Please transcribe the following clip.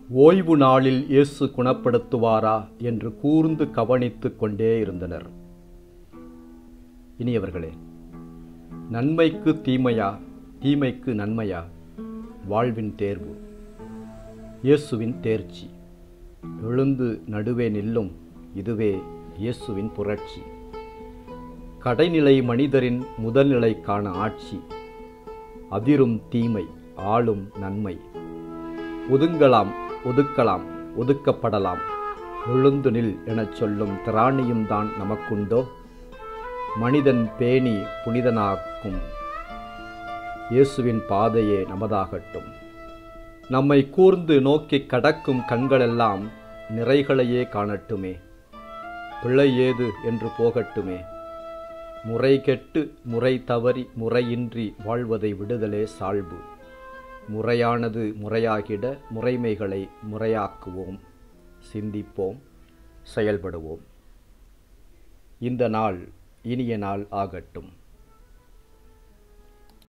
ஓய்வு நாளில் இயேசு குணப்படுத்துவாரா என்று கூர்ந்து கவனித்துக் கொண்டே இருந்தனர் இனியவர்களே நன்மைக்கு தீமையா தீமைக்கு நன்மையா வாழ்வின் தேர்வு இயேசுவின் தேர்ச்சி எழுந்து நடுவே நில்லும் இதுவே இயேசுவின் புரட்சி கடைநிலை மனிதரின் முதல்நிலைக்கான ஆட்சி அதிரும் தீமை ஆளும் நன்மை ஒதுங்கலாம் ஒதுக்கலாம் ஒதுக்கப்படலாம் எழுந்து நில் எனச் சொல்லும் திராணியும் தான் நமக்குண்டோ மனிதன் பேணி புனிதனாக்கும் இயேசுவின் பாதையே நமதாகட்டும் நம்மை கூர்ந்து நோக்கி கடக்கும் கண்களெல்லாம் நிறைகளையே காணட்டுமே பிழை ஏது என்று போகட்டுமே முறை கெட்டு முறை தவறி முறையின்றி வாழ்வதை விடுதலே சால்பு முறையானது முறையாகிட முறைமைகளை முறையாக்குவோம் சிந்திப்போம் செயல்படுவோம் இந்த நாள் இனிய நாள் ஆகட்டும்